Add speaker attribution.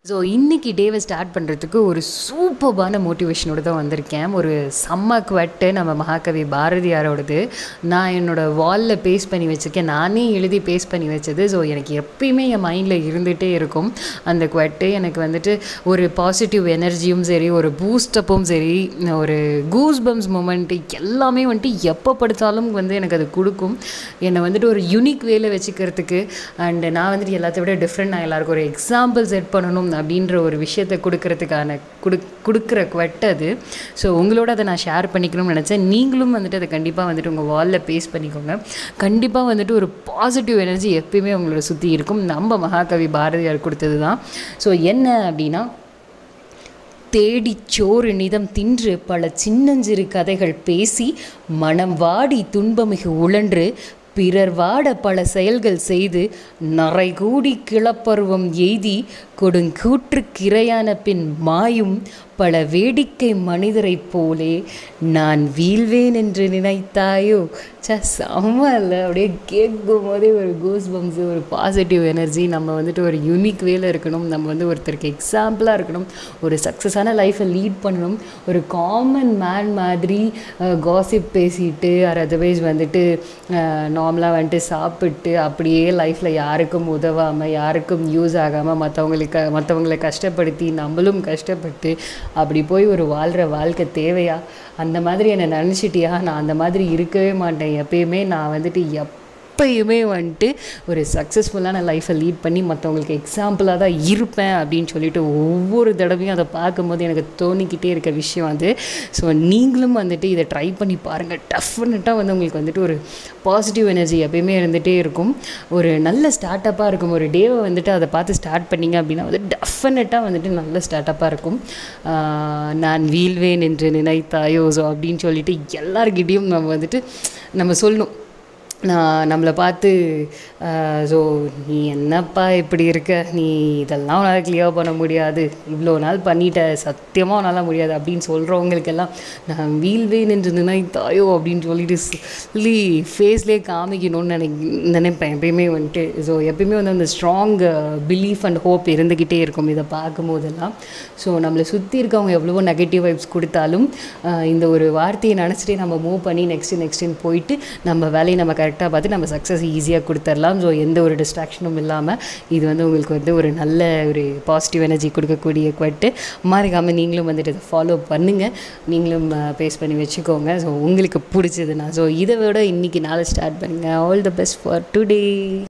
Speaker 1: so இன்றைக்கி டேவை start பண்ணுறதுக்கு ஒரு சூப்பர்பான மோட்டிவேஷனோடு தான் வந்திருக்கேன் ஒரு செம்ம குவெட்டு நம்ம மகாகவி பாரதியாரோடது நான் என்னோடய வாலில் பேஸ்ட் பண்ணி வச்சுருக்கேன் நானே எழுதி பேஸ்ட் பண்ணி வச்சது ஸோ எனக்கு எப்பயுமே என் மைண்டில் இருந்துகிட்டே இருக்கும் அந்த குவெட்டு எனக்கு வந்துட்டு ஒரு பாசிட்டிவ் எனர்ஜியும் சரி ஒரு பூஸ்டப்பும் சரி ஒரு கூஸ் பம்ஸ் மூமெண்ட்டு எல்லாமே வந்துட்டு எப்போ படுத்தாலும் வந்து எனக்கு அது கொடுக்கும் என்னை வந்துட்டு ஒரு யூனிக் வேல வச்சுக்கிறதுக்கு அண்டு நான் வந்துட்டு எல்லாத்த விட டிஃப்ரெண்ட் நான் எல்லாருக்கும் ஒரு எக்ஸாம்பிள் செட் பண்ணணும் அப்படின்ற ஒரு விஷயத்தை கொடுக்கறதுக்கான கொடு கொடுக்குற குவெட் அது ஸோ உங்களோட அதை நான் ஷேர் பண்ணிக்கணும்னு நினச்சேன் நீங்களும் வந்துட்டு அதை கண்டிப்பாக வந்துட்டு உங்கள் வாலில் பேஸ்ட் பண்ணிக்கோங்க கண்டிப்பாக வந்துட்டு ஒரு பாசிட்டிவ் எனர்ஜி எப்பயுமே உங்களோட சுற்றி இருக்கும் நம்ம மகாகவி பாரதியார் கொடுத்தது தான் ஸோ என்ன அப்படின்னா தேடிச் சோறு நிதம் தின்று பல சின்னஞ்சிறு கதைகள் பேசி மனம் வாடி துன்பமிகு உழன்று பிறர் வாட பல செயல்கள் செய்து நரை கூடி கிளப்பருவம் எய்தி கொடுங்கூற்று கிரையான பின் மாயும் பல வேடிக்கை மனிதரைப் போலே நான் வீழ்வேன் என்று நினைத்தாயோ ச செம்ம இல்லை அப்படியே கேட்கும் போதே ஒரு கூஸ் பம்ஸு ஒரு பாசிட்டிவ் எனர்ஜி நம்ம வந்துட்டு ஒரு யூனிக் வேல இருக்கணும் நம்ம வந்து ஒருத்தருக்கு எக்ஸாம்பிளாக இருக்கணும் ஒரு சக்ஸஸான லைஃப்பை லீட் பண்ணணும் ஒரு காமன் மேன் மாதிரி காசிப் பேசிட்டு ஆர் அதர்வைஸ் வந்துட்டு நார்மலாக வந்துட்டு சாப்பிட்டு அப்படியே லைஃப்பில் யாருக்கும் உதவாமல் யாருக்கும் யூஸ் ஆகாமல் மற்றவங்களுக்கு மற்றவங்களை கஷ்டப்படுத்தி நம்மளும் கஷ்டப்பட்டு அப்படி போய் ஒரு வாழ்கிற வாழ்க்கை தேவையா அந்த மாதிரி என்னை நினச்சிட்டியா நான் அந்த மாதிரி இருக்கவே மாட்டேன் எப்பயுமே நான் வந்துட்டு எப்பயுமே வந்துட்டு ஒரு சக்ஸஸ்ஃபுல்லான லைஃப்பை லீட் பண்ணி மற்றவங்களுக்கு எக்ஸாம்பிளாக தான் இருப்பேன் அப்படின்னு சொல்லிட்டு ஒவ்வொரு தடவையும் அதை பார்க்கும்போது எனக்கு தோணிக்கிட்டே இருக்க விஷயம் அது ஸோ நீங்களும் வந்துட்டு இதை ட்ரை பண்ணி பாருங்கள் டெஃபினட்டாக வந்து உங்களுக்கு வந்துட்டு ஒரு பாசிட்டிவ் எனர்ஜி எப்பயுமே இருந்துகிட்டே இருக்கும் ஒரு நல்ல ஸ்டார்ட் அப்பாக இருக்கும் ஒரு டேவை வந்துட்டு அதை பார்த்து ஸ்டார்ட் பண்ணிங்க அப்படின்னா வந்து டெஃபினட்டாக வந்துட்டு நல்ல ஸ்டார்ட் அப்பாக இருக்கும் நான் வீழ்வேன் என்று நினைத்தாயோ ஸோ அப்படின்னு சொல்லிட்டு எல்லாருக்கிட்டேயும் நம்ம வந்துட்டு நம்ம சொல்லணும் நான் நம்மளை பார்த்து ஸோ நீ என்னப்பா இப்படி இருக்க நீ இதெல்லாம் உன்னால் கிளியர் பண்ண முடியாது இவ்வளோ நாள் பண்ணிட்ட சத்தியமாக உன்னால் முடியாது அப்படின்னு சொல்கிறவங்களுக்கெல்லாம் நான் வீழ்வேன் என்று நினைத்தாயோ அப்படின்னு சொல்லிட்டு சொல்லி ஃபேஸ்லேயே காமிக்கணும்னு நினை நினைப்பேன் எப்பயுமே வந்துட்டு ஸோ எப்பயுமே வந்து அந்த ஸ்ட்ராங் பிலீஃப் அண்ட் ஹோப் இருந்துக்கிட்டே இருக்கும் இதை பார்க்கும் போதெல்லாம் ஸோ நம்மளை சுற்றி இருக்கவங்க எவ்வளவோ நெகட்டிவ் வைப்ஸ் கொடுத்தாலும் இந்த ஒரு வார்த்தையை நினச்சிட்டே நம்ம மூவ் பண்ணி நெக்ஸ்ட்டு நெக்ஸ்ட்டுன்னு போயிட்டு நம்ம வேலையை நம்ம கரெக்டாக பார்த்து நம்ம சக்ஸஸ் ஈஸியாக கொடுத்துடலாம் ஸோ எந்த ஒரு டிஸ்ட்ராக்ஷனும் இல்லாமல் இது வந்து உங்களுக்கு வந்து ஒரு நல்ல ஒரு பாசிட்டிவ் எனர்ஜி கொடுக்கக்கூடிய குவெட்டு மறக்காமல் நீங்களும் வந்துட்டு இதை ஃபாலோ பண்ணுங்கள் நீங்களும் பேஸ் பண்ணி வச்சுக்கோங்க ஸோ உங்களுக்கு பிடிச்சதுன்னா ஸோ இதை விட இன்றைக்கி நாளை ஸ்டார்ட் பண்ணுங்கள் all the best for today